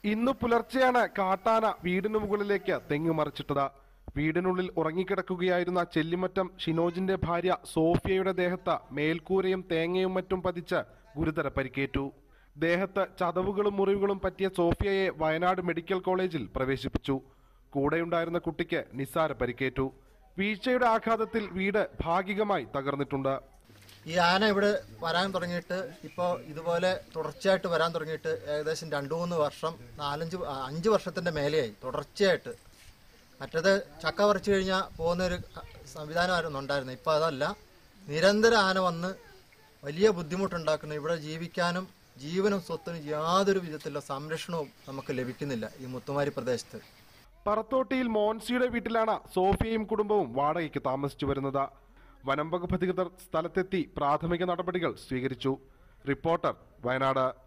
ഇന്ന് പുലർച്ചെയാണ് കാട്ടാന വീടിനു മുകളിലേക്ക് തെങ്ങ് മറിച്ചിട്ടത് വീടിനുള്ളിൽ ഉറങ്ങിക്കിടക്കുകയായിരുന്ന ചെല്ലിമറ്റം ഷിനോജിന്റെ ഭാര്യ സോഫിയയുടെ ദേഹത്ത് മേൽക്കൂരയും തേങ്ങയും മറ്റും പതിച്ച് ഗുരുതര പരിക്കേറ്റു ദേഹത്ത് ചതവുകളും മുറിവുകളും പറ്റിയ സോഫിയയെ വയനാട് മെഡിക്കൽ കോളേജിൽ പ്രവേശിപ്പിച്ചു കൂടെയുണ്ടായിരുന്ന കുട്ടിക്ക് നിസ്സാര പരിക്കേറ്റു വീഴ്ചയുടെ ആഘാതത്തിൽ വീട് ഭാഗികമായി തകർന്നിട്ടുണ്ട് ഈ ആന ഇവിടെ വരാൻ തുടങ്ങിയിട്ട് ഇപ്പോൾ ഇതുപോലെ തുടർച്ചയായിട്ട് വരാൻ തുടങ്ങിയിട്ട് ഏകദേശം രണ്ടു മൂന്ന് വർഷം നാലഞ്ച് ആ, അഞ്ച് വർഷത്തിൻ്റെ മേലെയായി തുടർച്ചയായിട്ട് മറ്റേത് ചക്ക പറിച്ചു കഴിഞ്ഞാൽ പോകുന്നൊരു ക- സംവിധാനമായിരുന്നു ഉണ്ടായിരുന്നത് ഇപ്പോൾ അതല്ല നിരന്തരം ആന വന്ന് വലിയ ബുദ്ധിമുട്ടുണ്ടാക്കുന്നു ഇവിടെ ജീവിക്കാനും ജീവനും സ്വത്തിനും യാതൊരു വിധത്തിലുള്ള സംരക്ഷണവും നമുക്ക് ലഭിക്കുന്നില്ല ഈ മുത്തുമാരി പ്രദേശത്ത് പറത്തോട്ടിയിൽ മോൻസിയുടെ വീട്ടിലാണ് സോഫിയയും കുടുംബവും വാടകയ്ക്ക് താമസിച്ചു വരുന്നത് വനം വകുപ്പ് അധികൃതർ സ്ഥലത്തെത്തി പ്രാഥമിക നടപടികൾ സ്വീകരിച്ചു റിപ്പോർട്ടർ വയനാട്